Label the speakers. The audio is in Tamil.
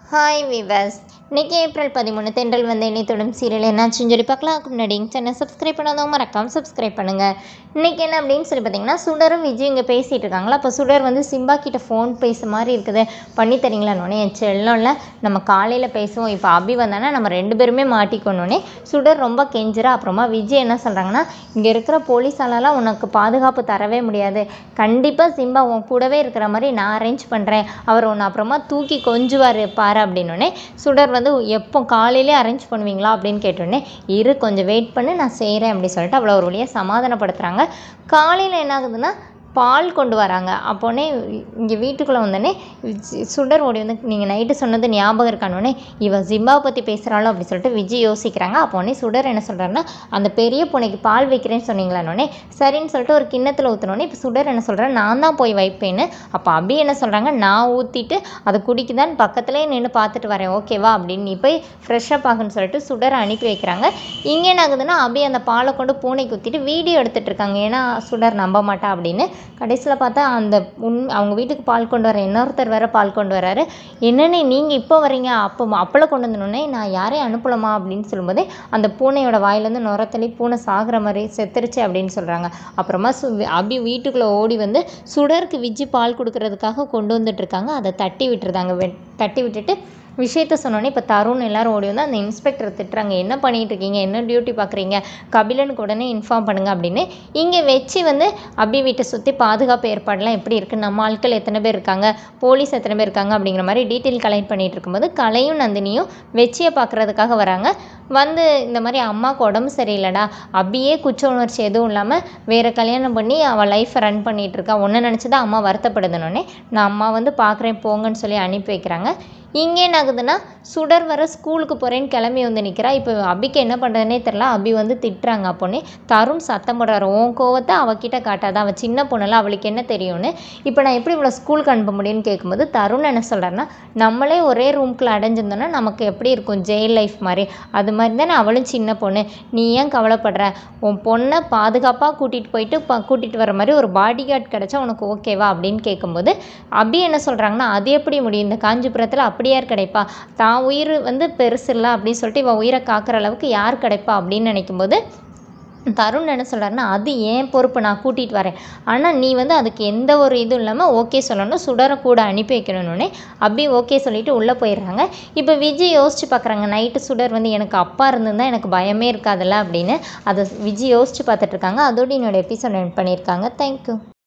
Speaker 1: ஹாய் விவஸ் இன்னைக்கு ஏப்ரல் பதிமூணு தென்றல் வந்து இணையத்தோடும் சீரியல் என்னாச்சுன்னு சொல்லி பார்க்கலாம் அதுக்கு முன்னாடி சேனல் சப்ஸ்கிரைப் பண்ணாதவங்க மறக்காம சப்ஸ்கிரைப் பண்ணுங்கள் இன்றைக்கி என்ன அப்படின்னு சொல்லி பார்த்தீங்கன்னா சுடரும் விஜய் இங்கே பேசிகிட்டு இருக்காங்களா அப்போ சுடர் வந்து சிம்பா கிட்ட ஃபோன் பேச மாதிரி இருக்குது பண்ணி தரீங்களான்னொன்னே என் செல்லம்ல நம்ம காலையில் பேசுவோம் இப்போ அபி வந்தானா நம்ம ரெண்டு பேருமே மாட்டிக்கணுன்னே சுடர் ரொம்ப கெஞ்சுறா அப்புறமா விஜய் என்ன சொல்கிறாங்கன்னா இங்கே இருக்கிற போலீஸாலலாம் உனக்கு பாதுகாப்பு தரவே முடியாது கண்டிப்பாக சிம்பா உன் கூடவே இருக்கிற மாதிரி நான் அரேஞ்ச் பண்ணுறேன் அவர் உன்னை அப்புறமா தூக்கி கொஞ்சுவார் பாரு அப்படின்னோடனே சுடர் வந்து எப்போ காலையிலே அரேஞ்ச் பண்ணுவீங்களா அப்படின்னு கேட்டோடனே இரு கொஞ்சம் வெயிட் பண்ணு நான் செய்கிறேன் அப்படின்னு சொல்லிட்டு அவ்வளோ ஒரு வழியாக சமாதானப்படுத்துகிறாங்க காலையில் என்ன ஆகுதுன்னா பால் கொண்டு வராங்க அப்போனே இங்கே வீட்டுக்குள்ளே வந்தோடனே சி- சுடர் ஓடி வந்து நீங்கள் நைட்டு சொன்னது ஞாபகம் இருக்கானோடனே இவ ஜிம்பாவை பற்றி பேசுகிறாளோ அப்படின்னு சொல்லிட்டு விஜய் யோசிக்கிறாங்க அப்போனே சுடர் என்ன சொல்கிறாருன்னா அந்த பெரிய பூனைக்கு பால் வைக்கிறேன்னு சொன்னீங்களானோடனே சரின்னு சொல்லிட்டு ஒரு கிண்ணத்தில் ஊற்றினோடனே இப்போ சுடர் என்ன சொல்கிறேன் நான் தான் போய் வைப்பேன்னு அப்போ அபி என்ன சொல்கிறாங்க நான் ஊற்றிட்டு அதை குடிக்குதான்னு பக்கத்துலேயே நின்று பார்த்துட்டு வரேன் ஓகேவா அப்படின்னு நீ போய் ஃப்ரெஷ்ஷப் ஆகுன்னு சொல்லிட்டு சுடரை அனுப்பி வைக்கிறாங்க இங்கே என்ன ஆகுதுன்னா அபி அந்த பாலை கொண்டு பூனைக்கு ஊற்றிட்டு வீடியோ எடுத்துகிட்டு இருக்காங்க ஏன்னா சுடர் நம்ப மாட்டா அப்படின்னு கடைசியில் பார்த்தா அந்த உண் அவங்க வீட்டுக்கு பால் கொண்டு வர இன்னொருத்தர் வேற பால் கொண்டு வராரு என்னென்ன நீங்கள் இப்போ வரீங்க அப்போ அப்பளை கொண்டு வந்தோடனே நான் யாரையும் அனுப்பலாமா அப்படின்னு சொல்லும்போதே அந்த பூனையோட வாயிலேருந்து நுரத்தள்ளி பூனை சாகுற மாதிரி செத்துருச்சு அப்படின்னு சொல்கிறாங்க அப்புறமா சு அபி வீட்டுக்குள்ளே ஓடி வந்து சுடருக்கு விஜி பால் கொடுக்கறதுக்காக கொண்டு வந்துட்டு இருக்காங்க அதை தட்டி விட்டுருந்தாங்க வெ தட்டி விட்டுட்டு விஷயத்த சொன்னோன்னே இப்போ தருண் எல்லாரும் ஓடி வந்து அந்த இன்ஸ்பெக்டர் திட்டுறாங்க என்ன பண்ணிட்டு இருக்கீங்க என்ன டியூட்டி பார்க்குறீங்க கபிலனுக்கு உடனே இன்ஃபார்ம் பண்ணுங்க அப்படின்னு இங்கே வச்சு வந்து அபி வீட்டை சுற்றி பாதுகாப்பு ஏற்பாடுலாம் எப்படி இருக்குது நம்ம ஆட்கள் எத்தனை பேர் இருக்காங்க போலீஸ் எத்தனை பேர் இருக்காங்க அப்படிங்கிற மாதிரி டீட்டெயில் கலெக்ட் பண்ணிட்டு இருக்கும்போது கலையும் நந்தினியும் வெச்சியை பார்க்குறதுக்காக வராங்க வந்து இந்த மாதிரி அம்மாவுக்கு உடம்பு சரியில்லைடா அபியே குற்ற உணர்ச்சி எதுவும் இல்லாமல் வேறு கல்யாணம் பண்ணி அவள் லைஃப்பை ரன் பண்ணிகிட்டு இருக்கா ஒன்று நினச்சி தான் அம்மா வருத்தப்படுதுனோடனே நான் அம்மா வந்து பார்க்குறேன் போங்கன்னு சொல்லி அனுப்பி வைக்கிறாங்க இங்கே என்ன ஆகுதுன்னா சுடர் வர ஸ்கூலுக்கு போகிறேன்னு கிளம்பி வந்து நிற்கிறா இப்போ அபிக்கு என்ன பண்ணுறதுனே தெரில அபி வந்து திட்டுறாங்க அப்போனே தருண் சத்தம் போடுறாரு உன் கோவத்தை அவகிட்ட காட்டாத அவள் சின்ன பொண்ணுல அவளுக்கு என்ன தெரியும்னு இப்போ நான் எப்படி இவ்வளோ ஸ்கூலுக்கு அனுப்ப முடியும்னு கேட்கும்போது தருண் என்ன சொல்கிறாருன்னா நம்மளே ஒரே ரூம்குள்ளே அடைஞ்சிருந்தோன்னா நமக்கு எப்படி இருக்கும் ஜெயில் லைஃப் மாதிரி அது மாதிரி தானே அவளும் சின்ன பொண்ணு நீ ஏன் கவலைப்படுற உன் பொண்ணை பாதுகாப்பாக கூட்டிகிட்டு போயிட்டு ப கூட்டிகிட்டு வர மாதிரி ஒரு பாடி கார்டு கிடச்சா உனக்கு ஓகேவா அப்படின்னு கேட்கும்போது அபி என்ன சொல்கிறாங்கன்னா அது எப்படி முடியும் இந்த காஞ்சிபுரத்தில் அப்படியே யார் கிடைப்பா தான் உயிர் வந்து பெருசு இல்லை அப்படின்னு சொல்லிட்டு இவன் உயிரை காக்கிற அளவுக்கு யார் கிடைப்பா அப்படின்னு நினைக்கும்போது தருண் என்ன சொல்கிறாருன்னா அது ஏன் பொறுப்பு நான் கூட்டிகிட்டு வரேன் ஆனால் நீ வந்து அதுக்கு எந்த ஒரு இதுவும் இல்லாமல் ஓகே சொல்லணும் சுடரை கூட அனுப்பி வைக்கணுன்னே அப்படி ஓகே சொல்லிட்டு உள்ளே போயிடுறாங்க இப்போ விஜய் யோசிச்சு பார்க்குறாங்க நைட்டு சுடர் வந்து எனக்கு அப்பா இருந்திருந்தா எனக்கு பயமே இருக்காதுல்ல அப்படின்னு அதை விஜய் யோசிச்சு பார்த்துட்ருக்காங்க அதோடு என்னோட எபிசோட் எண்ட் பண்ணியிருக்காங்க தேங்க்யூ